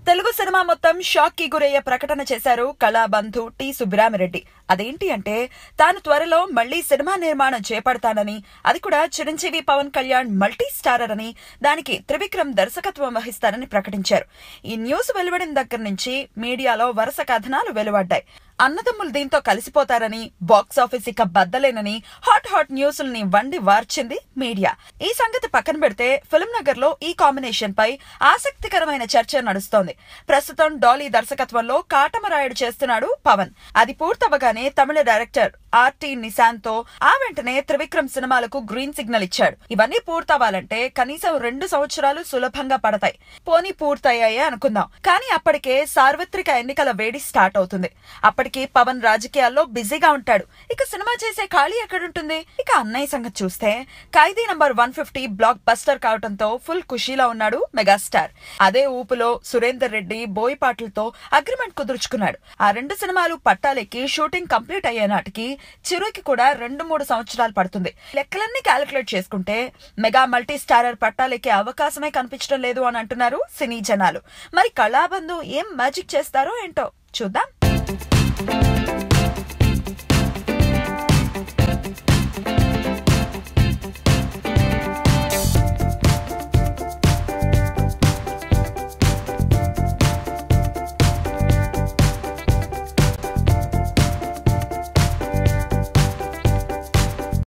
Telugu cinema మొత్తం shock కి గురయ్యే ప్రకటన చేశారు కళాబంధు టి సుబ్బిరామిరెడ్డి అదేంటి అంటే తాను త్వరలో మళ్లీ సినిమా నిర్మాణం చేపడతానని అది కూడా చిరంజీవి పవన్ కళ్యాణ్ మల్టీ స్టారర్ అని దానికి త్రివిక్రమ్ దర్శకత్వం వహిస్తారని ప్రకటించారు ఈ న్యూస్ వెలువడిన దగ్గర నుంచి మీడియాలో వరుస కథనాలు వెలువడ్డాయి అన్నదమ్ములు దీంతో కలిసిపోతారని బాక్స్ ఆఫీస్ ఇక బద్దలేనని హాట్ హాట్ న్యూస్ల్ని వండి వార్చింది మీడియా ఈ సంగతి పక్కన పెడితే ఫిల్మ్ నగర్ లో ఈ కాంబినేషన్ పై ఆసక్తికరమైన చర్చ నడుస్తోంది ప్రస్తుతం డాలీ దర్శకత్వంలో కాటమరాయుడు చేస్తున్నాడు పవన్ అది పూర్తవగానే తమిళ డైరెక్టర్ ఆర్టీ నిశాంత్ తో ఆ వెంటనే త్రివిక్రమ్ సినిమాలకు గ్రీన్ సిగ్నల్ ఇచ్చాడు ఇవన్నీ పూర్తవ్వాలంటే కనీసం రెండు సంవత్సరాలు సులభంగా పడతాయి పోనీ పూర్తయ్యాయే అనుకుందాం కానీ అప్పటికే సార్వత్రిక ఎన్నికల వేడి స్టార్ట్ అవుతుంది అప్పటికి పవన్ రాజకీయాల్లో బిజీగా ఉంటాడు ఇక సినిమా చేసే ఖాళీ ఎక్కడుంటుంది ఇక అన్నయ్య సంగతి చూస్తే Khaidi number one fifty blockbuster కావడంతో ఫుల్ ఖుషీలో ఉన్నాడు మెగాస్టార్ అదే ఊపులో సురేందర్ రెడ్డి బోయపాట్లతో అగ్రిమెంట్ కుదుర్చుకున్నాడు ఆ రెండు సినిమాలు పట్టాలెక్కి షూటింగ్ కంప్లీట్ అయ్యే నాటికి చిరుకి కూడా రెండు మూడు సంవత్సరాలు పడుతుంది లెక్కలన్నీ క్యాలిక్యులేట్ చేసుకుంటే మెగా మల్టీ స్టారర్ పట్టాలెక్కే అవకాశమే కనిపించడం లేదు అని అంటున్నారు సినీ జనాలు మరి కళాబంధు ఏం మ్యాజిక్ చేస్తారో ఏంటో చూద్దాం